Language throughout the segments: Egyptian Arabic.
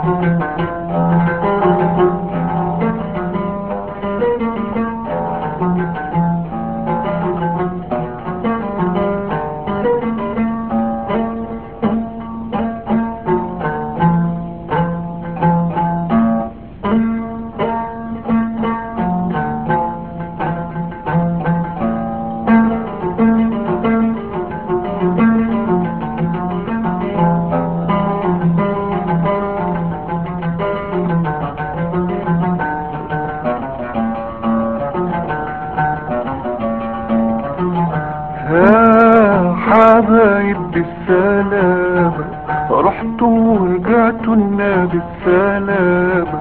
يا حبايب بالسلامة رحتوا ورجعتوا لنا بالسلامة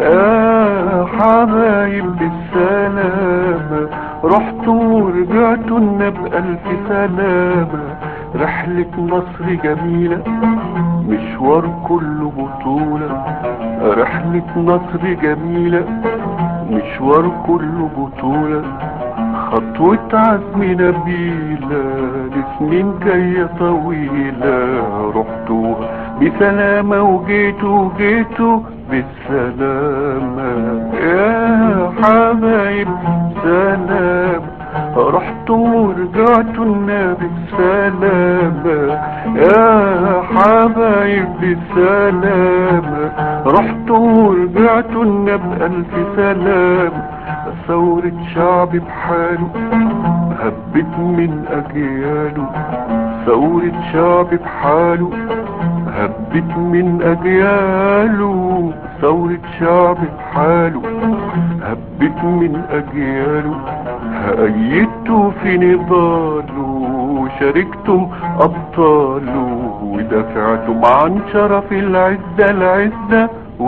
يا حبايب بالسلامة رحتوا ورجعتوا لنا بألف سلامة رحلة مصر جميلة مشوار كله بطولة رحلة مصر جميلة مشوار كله بطولة خطوة عزم نبيلة لسنين جاية طويلة رحتوها بسلامة وجيتوا جيتوا بالسلامة يا حبايب سلام رحتوا ورجعتوا لنا بالسلامة يا حبايب بالسلامة رحتوا ورجعتوا لنا بألف سلامة ثورة شعب بحاله هبت من أجياله ثورة شعب بحاله هبت من أجياله ثورة شعب بحاله هبت من أجياله هأيدتوا في نضاله وشاركتم أبطاله ودافعتم عن شرف العزة العزة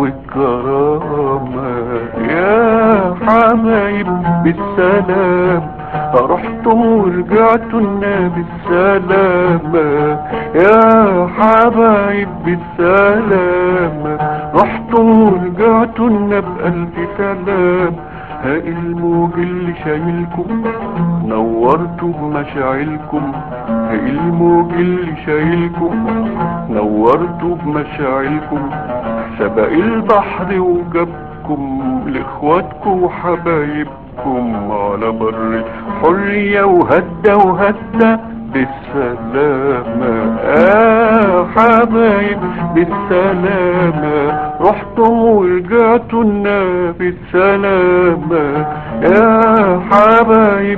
والكرامة يا حبايب بالسلام رحتم ورجعتوا لنا بالسلامة يا حبايب بالسلامة رحتم ورجعتوا لنا بألف سلام ها الموج اللي شايلكم نورتوا بمشاعلكم ها الموج اللي شايلكم نورتوا بمشاعلكم سبق البحر وجابكم لاخواتكم وحبايبكم على بر الحرية وهدى وهدى بالسلامة آه حبايب بالسلامة رحتم ورجعتوا لنا بالسلامة يا حبايب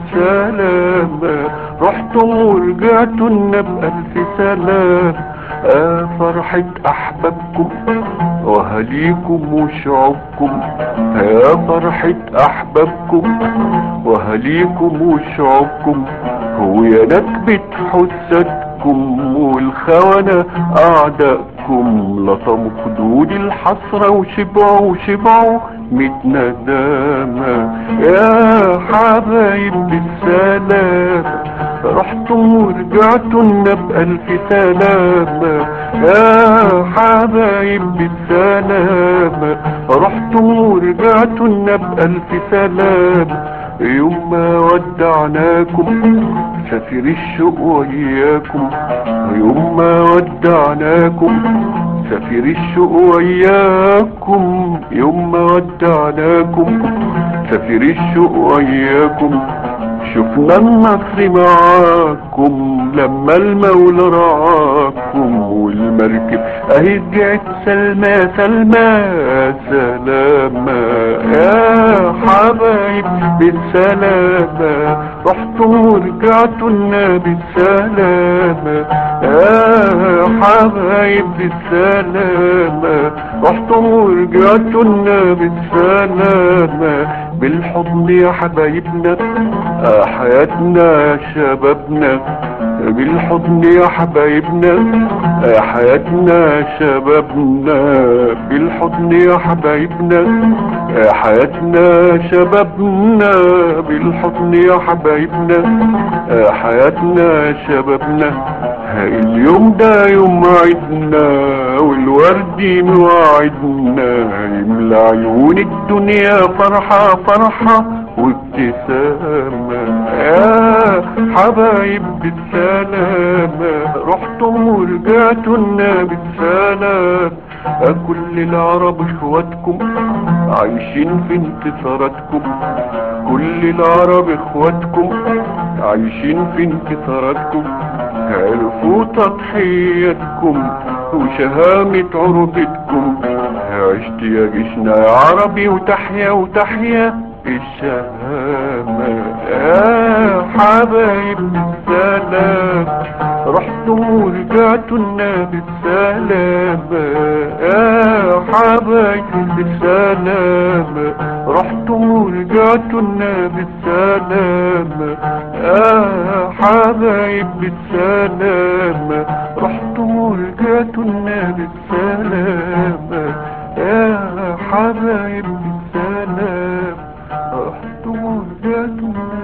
بالسلامة رحتم ورجعتوا لنا بألف سلام آه فرحة أحبابكم وأهاليكم وشعوبكم يا فرحة أحبابكم وأهاليكم وشعوبكم ويا نكبة حسادكم والخونة أعدائكم لطموا خدود الحسرة وشبعوا وشبعوا ميت ندامة يا حبايب بالسلامة رحتم ورجعتوا لنا بألف سلامة يا حبايب بالسلامة رحتم ورجعتوا لنا بألف سلامة يوم ما ودعناكم سفير الشوق وياكم يوم ما ودعناكم سفير الشوق وياكم يوم ما ودعناكم سفير الشوق وياكم شفنا النصر معاكم لما المولى رعاكم والمركب اهي رجعت سلمى سلمى سلامة يا حبايب بالسلامة رحتوا ورجعتوا لنا بالسلامة يا حبايب بالسلامة رحتوا ورجعتوا لنا بالسلامة بالحضن يا حبايبنا آه حياتنا يا شبابنا بالحضن يا حبايبنا آه حياتنا يا شبابنا بالحضن يا حبايبنا آه حياتنا يا شبابنا بالحضن يا حبايبنا آه حياتنا يا شبابنا ها اليوم ده يوم عيدنا والورد مواعدنا يملى عيون الدنيا فرحة فرحة وابتسامة يا حبايب بالسلامة رحتم ورجعتوا لنا بالسلام كل العرب اخواتكم عايشين في انتصاراتكم كل العرب اخواتكم عايشين في انتصاراتكم عرفوا تضحياتكم وشهامة عربتكم عشت يا جيشنا يا عربي وتحيا وتحيا الشهامة يا حبايب السلام رحتم ورجعتوا لنا بالسلامة يا حبايب السلامة رحتم ورجعتوا لنا بالسلامة يا حبايب بالسلامة رحتم ورجعتوا لنا بالسلامة يا حبايب بالسلامة رحتم ورجعتوا لنا